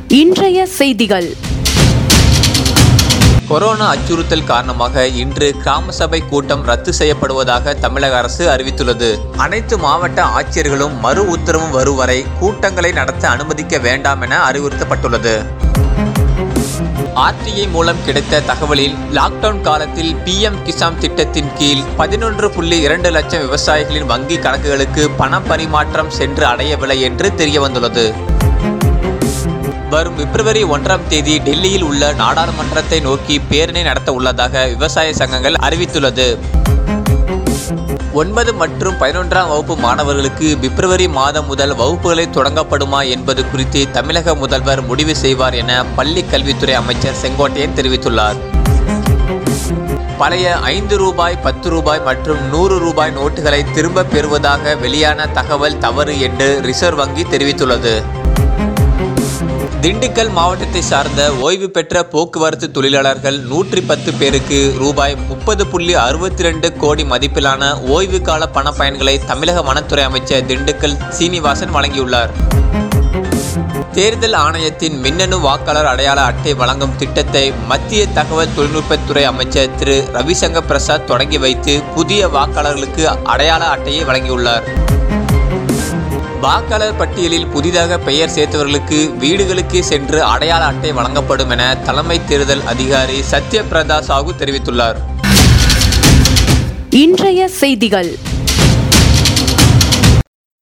இன்றைய செய்திகள் கொரோனா அச்சுறுத்தல் காரணமாக இன்று கிராம சபை கூட்டம் ரத்து செய்யப்படுவதாக தமிழக அரசு அறிவித்துள்ளது அனைத்து மாவட்ட ஆட்சியர்களும் மறு உத்தரவு வரும் வரை கூட்டங்களை நடத்த அனுமதிக்க வேண்டாம் என அறிவுறுத்தப்பட்டுள்ளது ஆர்டிஐ மூலம் கிடைத்த தகவலில் லாக்டவுன் காலத்தில் பிஎம் கிசான் திட்டத்தின் கீழ் பதினொன்று புள்ளி இரண்டு லட்சம் விவசாயிகளின் வங்கி கணக்குகளுக்கு பண பரிமாற்றம் சென்று அடையவில்லை என்று தெரியவந்துள்ளது வரும் பிப்ரவரி ஒன்றாம் தேதி டெல்லியில் உள்ள நாடாளுமன்றத்தை நோக்கி பேரணி நடத்த உள்ளதாக விவசாய சங்கங்கள் அறிவித்துள்ளது ஒன்பது மற்றும் பதினொன்றாம் வகுப்பு மாணவர்களுக்கு பிப்ரவரி மாதம் முதல் வகுப்புகளை தொடங்கப்படுமா என்பது குறித்து தமிழக முதல்வர் முடிவு செய்வார் என பள்ளி கல்வித்துறை அமைச்சர் செங்கோட்டையன் தெரிவித்துள்ளார் பழைய ஐந்து ரூபாய் பத்து ரூபாய் மற்றும் நூறு ரூபாய் நோட்டுகளை திரும்பப் பெறுவதாக வெளியான தகவல் தவறு என்று ரிசர்வ் வங்கி தெரிவித்துள்ளது திண்டுக்கல் மாவட்டத்தை சார்ந்த ஓய்வு பெற்ற போக்குவரத்து தொழிலாளர்கள் நூற்றி பத்து பேருக்கு ரூபாய் முப்பது புள்ளி அறுபத்தி ரெண்டு கோடி மதிப்பிலான ஓய்வு கால பண பயன்களை தமிழக வனத்துறை அமைச்சர் திண்டுக்கல் சீனிவாசன் வழங்கியுள்ளார் தேர்தல் ஆணையத்தின் மின்னணு வாக்காளர் அடையாள அட்டை வழங்கும் திட்டத்தை மத்திய தகவல் தொழில்நுட்பத்துறை அமைச்சர் திரு ரவிசங்கர் பிரசாத் தொடங்கி வைத்து புதிய வாக்காளர்களுக்கு அடையாள அட்டையை வழங்கியுள்ளார் வாக்காளர் பட்டியலில் புதிதாக பெயர் சேர்த்தவர்களுக்கு வீடுகளுக்கே சென்று அடையாள அட்டை வழங்கப்படும் என தலைமை தேர்தல் அதிகாரி சத்யபிரதா சாகு தெரிவித்துள்ளார் இன்றைய செய்திகள்